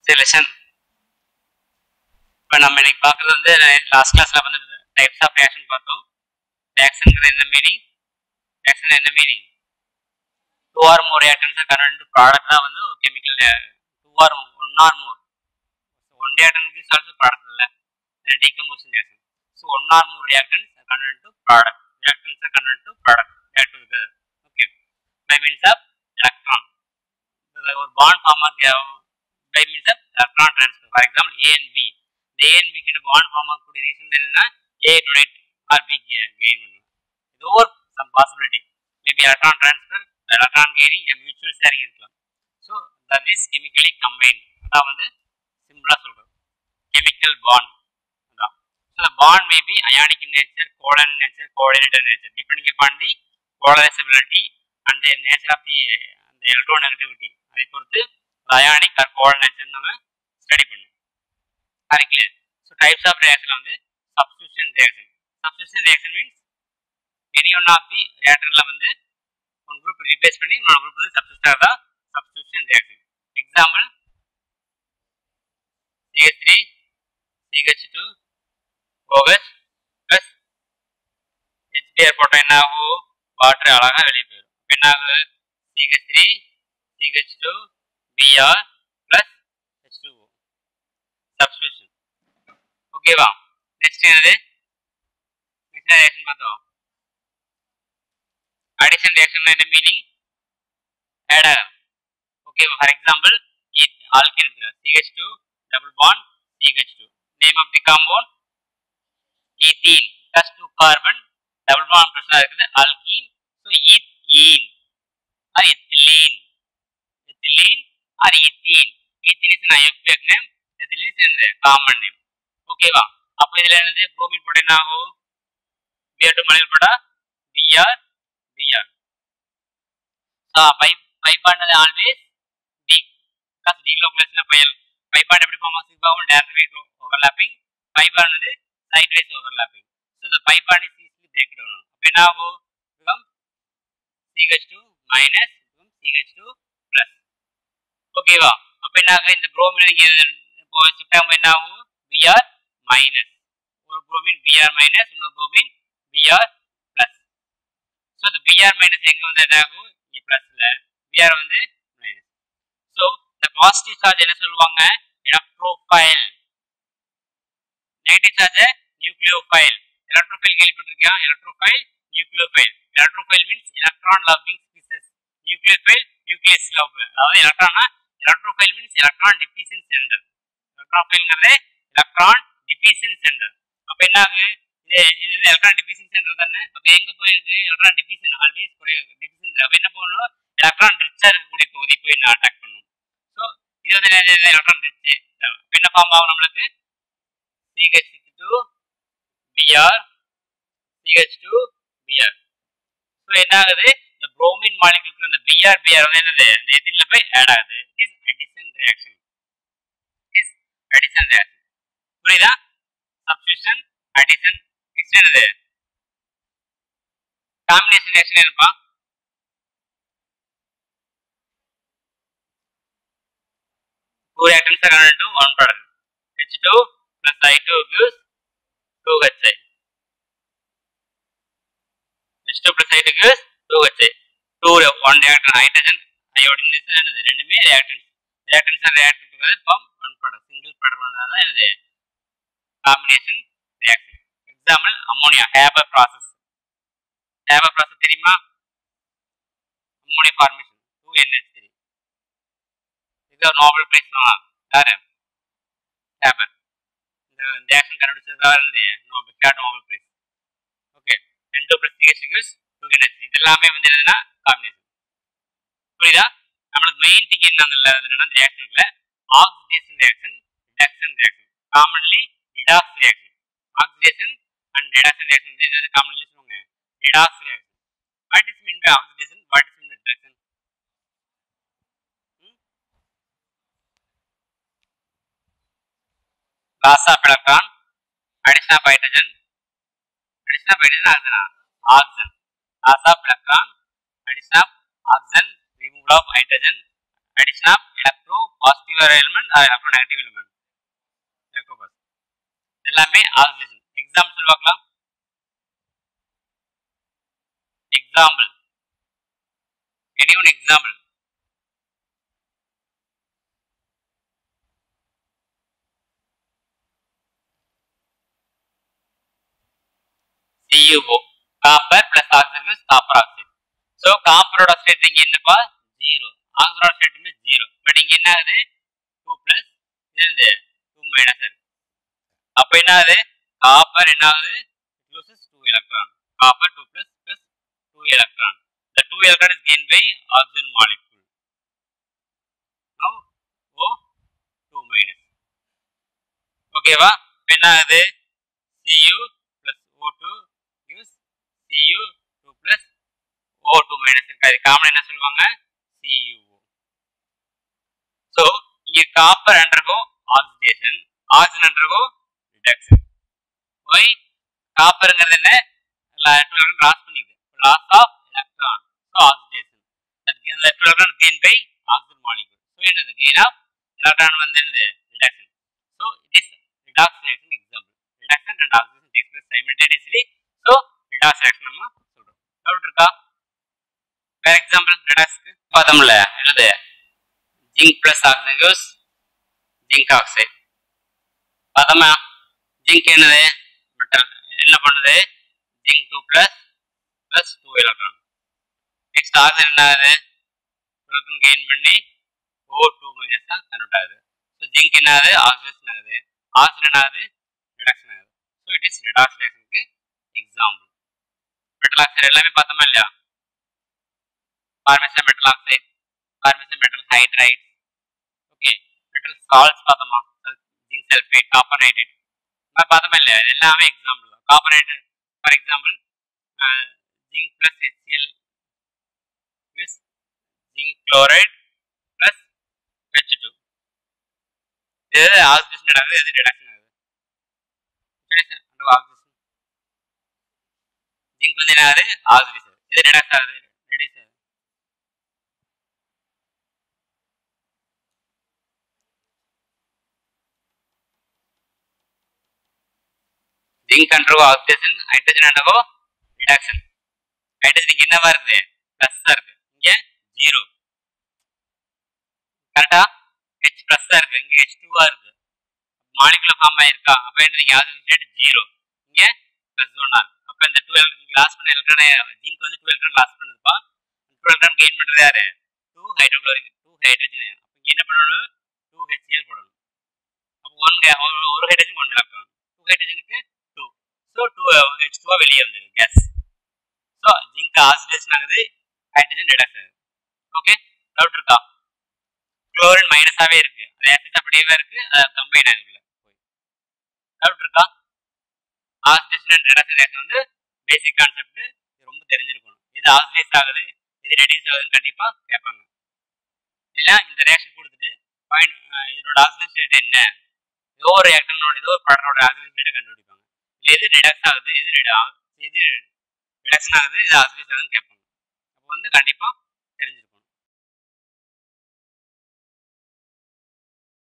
சரி லெசன் இப்போ நம்ம இன்னைக்கு பார்க்குறது வந்து லாஸ்ட் கிளாஸில் வந்து டைப்ஸ் ஆஃப் ரியாக்ஷன் பார்த்தோம் ரியாக்ஷனுங்கிறது என்ன மீனிங் ரியாக்ஷன் என்ன meaning two or more reactants convert product தான் வந்து chemical two or one or more one reactant is also product இல்லை decomposing reaction so one or more reactants convert to product reactants convert to product react together okay by means of electron ஒரு bond form ஆகும் by means of electron transfer for example A and B இந்த A and B கிட்ட bond form ஆகக்கூடிய reason என்னன்னா A donate or B gain பண்ணும் ஏதோ ஒரு some possibility maybe electron transfer electron gaining mutual sharing இருக்கலாம் so that is chemically combine அதான் வந்து சிம்பிளாக சொல்கிறது கெமிக்கல் பாண்ட் அதான் so the bond may be ionic in nature, covalent in nature, coordinated in nature, depending upon the polarizability and the nature of the the electronegativity. அதை பொறுத்து ionic or covalent nature நம்ம study பண்ணும் அது clear so types of reaction வந்து substitution reaction substitution reaction means any one of the ரியாக்டரில் வந்து one group replace பண்ணி இன்னொரு குரூப் வந்து சப்ஸ்டியூட் தான் substitution reaction example CH three CH two OH plus HBr போட்டால் என்ன ஆகும் வாட்டர் அழகாக வெளியே போயிடும் என்ன ஆகுது CH three CH two Br plus H two substitution ஓகேவா நெக்ஸ்ட் என்னது நெக்ஸ்ட் ரியாக்ஷன் பார்த்தோம் அடிஷன் ரியாக்ஷன் என்ன மீனிங் ஆட் ஆகும் ஓகேவா for example it alkene CH two double bond CH two name of the compound ethene plus two carbon double bond பிரச்சனை இருக்குது alkene so Eid ஈன் or ethylene ethylene or ethene ethene is IUPAC name ethylene is என்னது common name ஓகேவா அப்போ இதில் என்னது bromine போட என்ன ஆகும் பிஆர் டூ மலையில் போட்டா பிஆர் பிஆர் பை பை பாண்டது ஆல்வேஸ் டி பிளஸ் டி லோகுலேஷன் பையல் பை பாண்ட் எப்படி ஃபார்ம் ஆகும் சிக்பாவும் direct wise overlapping pi bond வந்து சைட் வைஸ் ஓவர்லாப்பிங் ஸோ இந்த pi bond is easily break down அப்போ என்ன ஆகும் become CH two minus become CH two plus ஓகேவா அப்போ என்ன ஆகும் இந்த புரோமின் நீங்கள் இப்போ ஷிஃப்ட் ஆகும்போது என்ன ஆகும் பிஆர் மைனஸ் ஒரு புரோமின் பிஆர் மைனஸ் இன்னொரு புரோமின் பிஆர் ப்ளஸ் ஸோ இந்த பிஆர் மைனஸ் எங்கே வந்து என்ன ஆகும் இங்கே ப்ளஸில் பிஆர் வந்து மைனஸ் ஸோ இந்த பாசிட்டிவ் சார்ஜ் என்ன சொல்லுவாங்க electrophile negative charge nucleophile electrophile கேள்விப்பட்டிருக்கியா electrophile nucleophile electrophile means electron loving species nucleophile nucleus love அதாவது எலக்ட்ரானா electrophile means electron deficient centre எலக்ட்ரோஃபைல்ங்கிறது எலக்ட்ரான் டிஃபிஷன் சென்டர் அப்போ என்ன ஆகுது இது இது எலக்ட்ரான் டிஃபிஷன் சென்டர் தானே அப்போ எங்கே போயிருக்கு எலக்ட்ரான் டிஃபிஷன் ஆல்வேஸ் குறைய டிஃபிஷன் அப்போ என்ன பண்ணணும் எலக்ட்ரான் ரிச்சாக இருக்கக்கூடிய பகுதி போய் நான் அட்டாக் பண்ணணும் ஸோ இது வந்து எலக்ட்ரான் ரிச் என்ன ஃபார்ம் ஆகும் நம்மளுக்கு CH two Br CH two Br so என்ன ஆகுது இந்த புரோமின் மாலிகுலுக்கு இந்த பிஆர் பிஆர் வந்து என்னது இந்த எதிரில் போய் ஆட் ஆகுது is addition reaction is addition reaction புரியுதா சப்ஸ்டியூஷன் அடிஷன் நெக்ஸ்ட் என்னது காம்பினேஷன் ரியாக்ஷன் என்னப்பா two reactants are converted to one product. H2 plus I2 gives 2HI. H2 plus I2 gives 2HI. Two one reactant hydrogen iodine is என்னது ரெண்டுமே reactants. Reactants are reacted together form one product. Single product வந்ததால என்னது combination reaction. Example ammonia Haber process. Haber process தெரியுமா? ammonia formation 2NH3. இது ஒரு Nobel prize தான் யாரு Haber இந்த ரியாக்ஷன் கண்டுபிடிச்சதா இருந்தது Nobel get Nobel prize okay ரெண்டு பிளஸ் சிஹெச் டூ என்ஹெச் இது எல்லாமே வந்து என்னதுன்னா காம்பினேஷன் புரியுதா நம்மளுக்கு மெயின் திங் என்னங்கல்ல என்னன்னா ரியாக்ஷன்ல oxidation reaction reduction reaction commonly redox reaction oxidation and reduction reaction வந்து என்னது காமன்லி சொல்லுவாங்க redox reaction what is mean by oxidation what is mean by reduction loss of electron, addition of hydrogen, addition of hydrogen oxygen, oxygen, loss of electron, addition of oxygen, removal of hydrogen, addition of electropositive element electronegative element electropositive எல்லாமே oxygen example சொல்லுவாங்களா example any one example CuO copper plus oxygen plus copper oxide so காப்பரோட state இங்க என்னப்பா zero ஆக்சிஜனோட ஸ்டேட்டுமே zero but இங்க என்ன ஆகுது டூ பிளஸ் இது டூ மைனஸ் இருக்கு அப்போ என்ன ஆகுது காப்பர் என்ன ஆகுது loses two electron copper two plus plus two electron the two electron is gained by oxygen molecule now O two minus ஓகேவா என்ன ஆகுது Cu plus O2 gives Cu 2 plus O2 minus இருக்காது காமன் என்ன சொல்லுவாங்க CuO so இங்க copper undergo oxidation oxygen undergo reduction why காப்பர்ங்கிறது என்ன electron loss பண்ணிக்குது loss of electron so oxidation that gain electron gain by oxygen molecule so என்னது gain of electron வந்து என்னது reduction so it is redox reaction example reduction and oxidation takes place simultaneously so redox reaction நம்ம சொல்றோம் doubt இருக்கா வேற example redoxக்கு பார்த்தோம்ல என்னது zinc plus oxygen use zinc oxide பார்த்தோமா ஜிங்க் என்னது மெட்டல் என்ன பண்ணுது zinc two plus plus two electron next oxygen என்ன ஆகுது எலக்ட்ரான் கெயின் பண்ணி ஓ டூ மைனஸ் தான் கன்வெர்ட் ஆகுது ஸோ ஜிங்க் என்ன ஆகுது ஆக்சிஜன் ஆகுது ஆக்சிஜன் என்ன ஆகுது ரிடக்ஷன் ஆகுது ஸோ இட் இஸ் ரிடாக்ஸ் ரியாக்ஷனுக்கு எக்ஸாம்பிள் மெட்டல் ஆக்சைடு எல்லாமே பார்த்தோமா இல்லையா formation metal oxide formation metal hydride okay metal salts பார்த்தோமா ஜிங்க் சல்ஃபேட் காப்பர் நைட்ரேட் மாதிரி பார்த்தோமா இல்லையா இது எல்லாமே எக்ஸாம்பிள் தான் copper nitrate for example zinc plus HCl gives zinc chloride plus H two இது ஆக்சிஜன் ஆகுது எது ரிடக்ஷன் ஆகுது ஆக்சிஜன் ஜிங்க் வந்து என்ன ஆகுது ஆக்சிஜன் இது ரிடக்ஸ் ஆகுது ரெடியூஸ் ஆகுது zinc undergo oxygen hydrogen undergo reduction hydrogen இங்க என்னவா இருக்குது பிளஸ்ஸா இருக்கு இங்க ஜீரோ கரெக்டா ஹெச் பிளஸ்ஸா இருக்கு இங்க ஹெச் டூவா இருக்கு மாலிகுலர் ஃபார்ம் ஆயிருக்கா அப்ப என்ன நீங்க ஆக்சிஜன் ஸ்டேட் ஜீரோ இங்க பிளஸ் ஒன்னா இருக்கு அப்ப இந்த டூ எலக்ட்ரான் லாஸ் பண்ண எலக்ட்ரானை ஜிங்க் வந்து டூ எலக்ட்ரான் லாஸ் பண்ணுதுப்பா டூ எலக்ட்ரான் கெயின் பண்றது யாரு டூ ஹைட்ரோக்ளோரிக் டூ ஹைட்ரஜன் அப்ப இங்க என்ன பண்ணணும் டூ ஹெச்எல் போடணும் அப்போ ஒன் ஒரு ஹைட்ரஜன் ஒன் எலக்ட்ரான் டூ ஹைட்ரஜனுக்கு டூ ஸோ டூ ஹெச் டூவா வெளியே வந்துருது கேஸ் ஸோ ஜிங்க் ஆக்சிடேஷன் ஆகுது ஹைட்ரஜன் ரிடக்ஷன் ஆகுது ஓகே டவுட் இருக்கா குளோரின் மைனஸாவே இருக்கு அது ஆசிட் அப்படியே இருக்கு அது கம்பைன் ஆகுது உள்ள போய் டவுட் இருக்கா ஆக்சிடேஷன் அண்ட் ரிடக்ஷன் ரியாக்ஷன் வந்து பேசிக் கான்செப்ட் இது ரொம்ப தெரிஞ்சிருக்கணும் இது ஆக்சிடைஸ் ஆகுது இது ரெடியூஸ் ஆகுதுன்னு கண்டிப்பா கேட்பாங்க இல்ல இந்த ரியாக்ஷன் கொடுத்துட்டு பாயிண்ட் இதனோட ஆக்சிஜன் ஸ்டேட் என்ன ஏதோ ஒரு ரியாக்டனோட ஏதோ ஒரு ப்ராடக்டோட ஆக்சிஜன் ஸ்டேட்டை கண்டுபிடிப்பாங்க இல்ல எது ரிடக்ஸ் ஆகுது எது ரிட- எது ரிடக்ஷன் ஆகுது இது ஆக்சிடைஸ் ஆகுதுன்னு கேட்பாங்க அப்போ வந்து கண்டிப்பா தெரிஞ்சிருக்கும்